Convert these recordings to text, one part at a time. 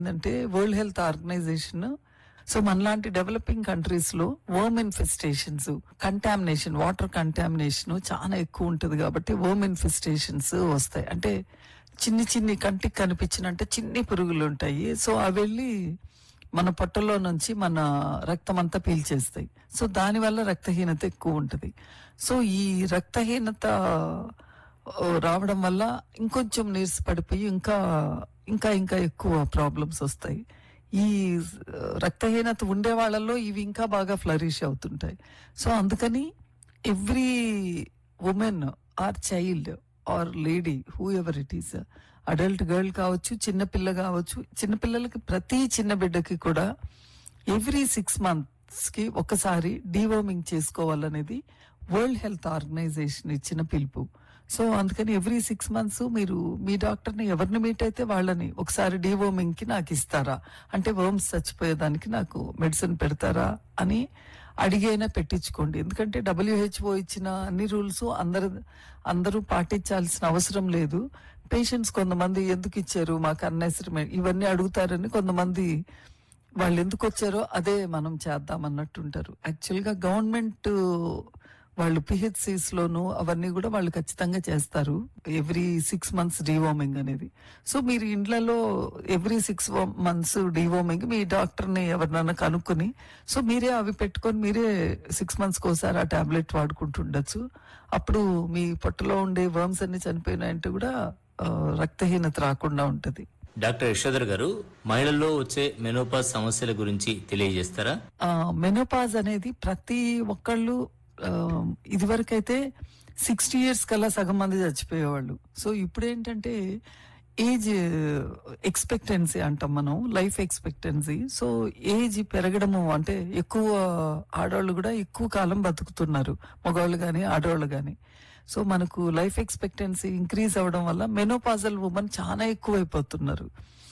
అంటే world health organization so మనలాంటి developing countries లో worm infestations contamination water contamination చాలా ఎక్కువ ఉంటుంది కాబట్టి వర్మ్ ఇన్ఫెస్టేషన్స్ వస్తాయి అంటే చిన్ని చిన్ని కంటికి కనిపించినంటే చిన్ని పురుగులు ఉంటాయి సో అవి వెళ్ళి మన పొట్టలో నుంచి మన రక్తం అంతా పీల్చేస్తాయి సో దానివల్ల రక్తహీనత ఎక్కువ ఉంటుంది సో ఈ రక్తహీనత ఓ, రావడం వల్ల ఇంకొంచెం నీర్స్ పడిపోయి ఇంకా ఇంకా ఇంకా ఎక్కువ ప్రాబ్లమ్స్ వస్తాయి ఈ ఆ, రక్తహీనత ఉండే వాళ్ళలో ఇవి ఇంకా బాగా ఫ్లరిష్ అవుతుంటాయి సో అందుకని every women or child or lady whoever it is adult girl కావచ్చు చిన్న పిల్ల కావచ్చు చిన్న పిల్లలకి ప్రతి చిన్న బిడ్డకి కూడా ఎవ్రీ సిక్స్ మంత్స్ కి ఒకసారి డీవర్మింగ్ చేసుకోవాలనేది వరల్డ్ హెల్త్ ఆర్గనైజేషన్ ఇచ్చిన పిలుపు సో అందుకని ఎవ్రీ సిక్స్ మంత్స్ మీరు మీ డాక్టర్ని ఎవరిని మీట్ అయితే వాళ్ళని ఒకసారి డీవర్మింగ్ కి నాకు ఇస్తారా అంటే వర్మ్స్ చచ్చిపోయేదానికి నాకు మెడిసిన్ పెడతారా అని అడిగైనా పెట్టించుకోండి ఎందుకంటే డబ్ల్యూహెచ్ఓ ఇచ్చిన అన్ని రూల్స్ అందరు అందరూ పాటించాల్సిన అవసరం లేదు పేషెంట్స్ కొంతమంది ఎందుకు ఇచ్చారు మాకు అన్నెసరీ ఇవన్నీ అడుగుతారని కొంతమంది వాళ్ళు ఎందుకు వచ్చారో అదే మనం చేద్దాం అన్నట్టుంటారు యాక్చువల్ గా గవర్నమెంట్ వాళ్ళు పిహెచ్సిస్ లోను అవన్నీ కూడా వాళ్ళు ఖచ్చితంగా చేస్తారు ఎవ్రీ సిక్స్ మంత్స్ డివోమింగ్ అనేది సో మీరు ఇండ్లలో ఎవ్రీ సిక్స్ మంత్స్ డివోమింగ్ మీ డాక్టర్ ని ఎవరినైనా కనుక్కొని సో మీరే అవి పెట్టుకొని మీరే సిక్స్ మంత్స్ ఒకసారి ఆ టాబ్లెట్ వాడుకుంటుండొచ్చు అప్పుడు మీ పొట్టలో ఉండే వర్మ్స్ అన్ని చనిపోయినాయంటే కూడా ఆ, రక్తహీనత రాకుండా ఉంటది డాక్టర్ యశోధర్ గారు మహిళల్లో వచ్చే మెనోపాజ్ సమస్యల గురించి తెలియజేస్తారా మెనోపాజ్ అనేది ప్రతి ఒక్కళ్ళు ఆ, ఇదివరకైతే సిక్స్టీ ఇయర్స్ కల్లా సగం మంది చచ్చిపోయేవాళ్ళు సో ఇప్పుడు ఏంటంటే ఏజ్ ఎక్స్పెక్టెన్సీ అంటాం మనం లైఫ్ ఎక్స్పెక్టెన్సీ సో ఏజ్ పెరగడము అంటే ఎక్కువ ఆడవాళ్ళు కూడా ఎక్కువ కాలం బతుకుతున్నారు మగవాళ్ళు కానీ ఆడవాళ్ళు కానీ సో మనకు లైఫ్ ఎక్స్పెక్టెన్సీ ఇంక్రీజ్ అవ్వడం వల్ల మెనోపాజల్ ఉమెన్ చాలా ఎక్కువైపోతున్నారు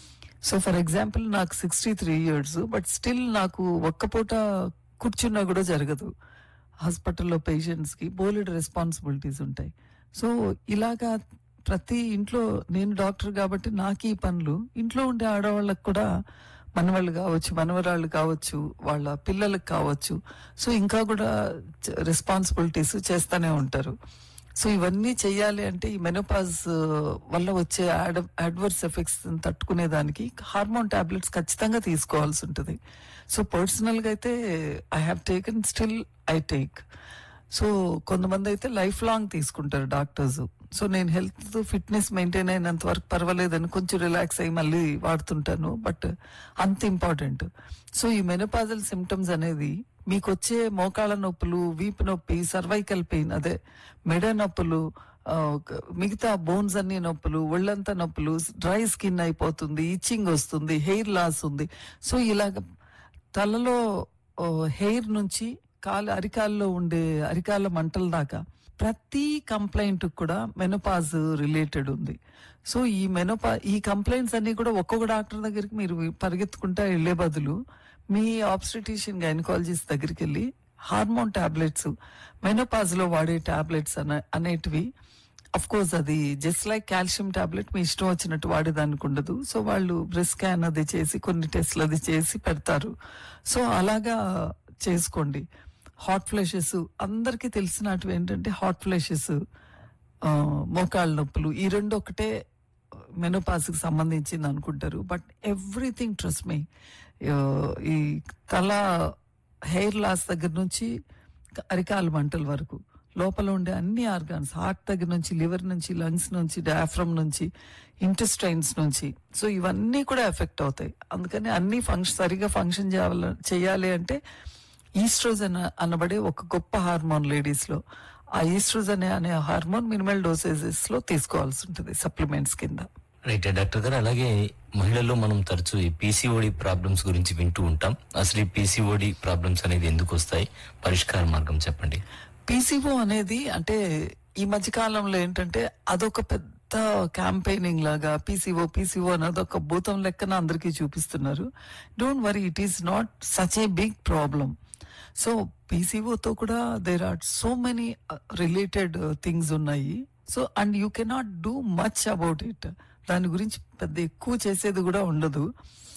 సో ఫర్ ఎగ్జాంపుల్ నాకు sixty three years but still నాకు ఒక్క పూట కూర్చున్నా కూడా జరగదు హాస్పిటల్లో పేషెంట్స్ కి బోలెడ్ రెస్పాన్సిబిలిటీస్ ఉంటాయి సో ఇలాగా ప్రతి ఇంట్లో నేను డాక్టర్ కాబట్టి నాకు ఈ పనులు ఇంట్లో ఉండే ఆడవాళ్ళకు కూడా మనవాళ్ళు కావచ్చు మనవరాళ్ళు కావచ్చు వాళ్ళ పిల్లలకు కావచ్చు సో ఇంకా కూడా రెస్పాన్సిబిలిటీస్ చేస్తూనే ఉంటారు సో ఇవన్నీ చెయ్యాలి అంటే ఈ మెనోపాజ్ వల్ల వచ్చే అడ్వర్స్ ఎఫెక్ట్స్ తట్టుకునే దానికి హార్మోన్ టాబ్లెట్స్ ఖచ్చితంగా తీసుకోవాల్సి ఉంటుంది సో పర్సనల్ గా అయితే I have taken still I take so కొంతమంది అయితే లైఫ్ లాంగ్ తీసుకుంటారు డాక్టర్స్ సో నేను హెల్త్ ఫిట్నెస్ మెయింటైన్ అయినంత వరకు పర్వాలేదని కొంచెం రిలాక్స్ అయ్యి మళ్ళీ వాడుతుంటాను బట్ అంత ఇంపార్టెంట్ సో ఈ మెనోపాజల్ సిమ్టమ్స్ అనేది మీకు వచ్చే మోకాళ్ళ నొప్పులు వీపు నొప్పి సర్వైకల్ పెయిన్ అదే మెడ నొప్పులు ఆ, ఒక- మిగతా బోన్స్ అన్ని నొప్పులు ఒళ్ళంతా నొప్పులు డ్రై స్కిన్ అయిపోతుంది ఇచ్చింగ్ వస్తుంది హెయిర్ లాస్ ఉంది సో ఇలాగ తలలో హెయిర్ నుంచి కాలు అరికాల్లో ఉండే అరికాల మంటల దాకా ప్రతి కంప్లైంట్ కూడా మెనోపాజ్ రిలేటెడ్ ఉంది సో ఈ మెనోపా ఈ కంప్లైంట్స్ అన్ని కూడా ఒక్కొక్క డాక్టర్ దగ్గరికి మీరు పరిగెత్తుకుంటా వెళ్లే బదులు మీ ఆబ్స్టిటిషియన్ గైనకాలజిస్ట్ దగ్గరికి వెళ్ళి హార్మోన్ టాబ్లెట్స్ మెనోపాజ్ లో వాడే టాబ్లెట్స్ అనే అనేటివి అఫ్ కోర్స్ అది జస్ట్ లైక్ కాల్షియం టాబ్లెట్ మీ ఇష్టం వచ్చినట్టు వాడేదానికి ఉండదు సో వాళ్ళు బ్రెస్ట్ స్కాన్ అది చేసి కొన్ని టెస్ట్లు అది చేసి పెడతారు సో అలాగా చేసుకోండి హాట్ ఫ్లెషెస్ అందరికీ తెలిసినట్టు ఏంటంటే హాట్ ఫ్లెషెస్ మోకాళ్ళ నొప్పులు ఈ రెండు ఒకటే మెనోపాస్ కి సంబంధించింది అనుకుంటారు బట్ ఎవ్రీథింగ్ ట్రస్ట్ మీ ఈ తల హెయిర్ లాస్ దగ్గర నుంచి అరికాల మంటల వరకు లోపల ఉండే అన్ని ఆర్గాన్స్ హార్ట్ దగ్గర నుంచి లివర్ నుంచి లంగ్స్ నుంచి డయాఫ్రమ్ నుంచి ఇంటెస్టైన్స్ నుంచి సో ఇవన్నీ కూడా ఎఫెక్ట్ అవుతాయి అందుకని అన్ని ఫంక్షన్ సరిగా ఫంక్షన్ చేయాల చేయాలి అంటే ఈస్ట్రోజన్ అనబడే ఒక గొప్ప హార్మోన్ లేడీస్ లో ఆ ఈస్ట్రోజన్ అనే హార్మోన్ మినిమల్ డోసేజెస్ లో తీసుకోవాల్సి ఉంటుంది సప్లిమెంట్స్ కింద రైట్ డాక్టర్ గారు అలాగే మహిళల్లో మనం తరచూ ఈ పీసీఓడి ప్రాబ్లమ్స్ గురించి వింటూ ఉంటాం అసలు ఈ పీసీఓడి ప్రాబ్లమ్స్ అనేది ఎందుకు వస్తాయి పరిష్కార మార్గం చెప్పండి పీసీఓ అనేది అంటే ఈ మధ్య కాలంలో ఏంటంటే అదొక పెద్ద క్యాంపెయినింగ్ లాగా పీసీఓ పీసీఓ అనేది ఒక భూతం లెక్కన అందరికీ చూపిస్తున్నారు don't worry it is not such a big problem so పీసీఓతో కూడా there are so many related things ఉన్నాయి so and you cannot do much about it దాని గురించి పెద్ద ఎక్కువ చేసేది కూడా ఉండదు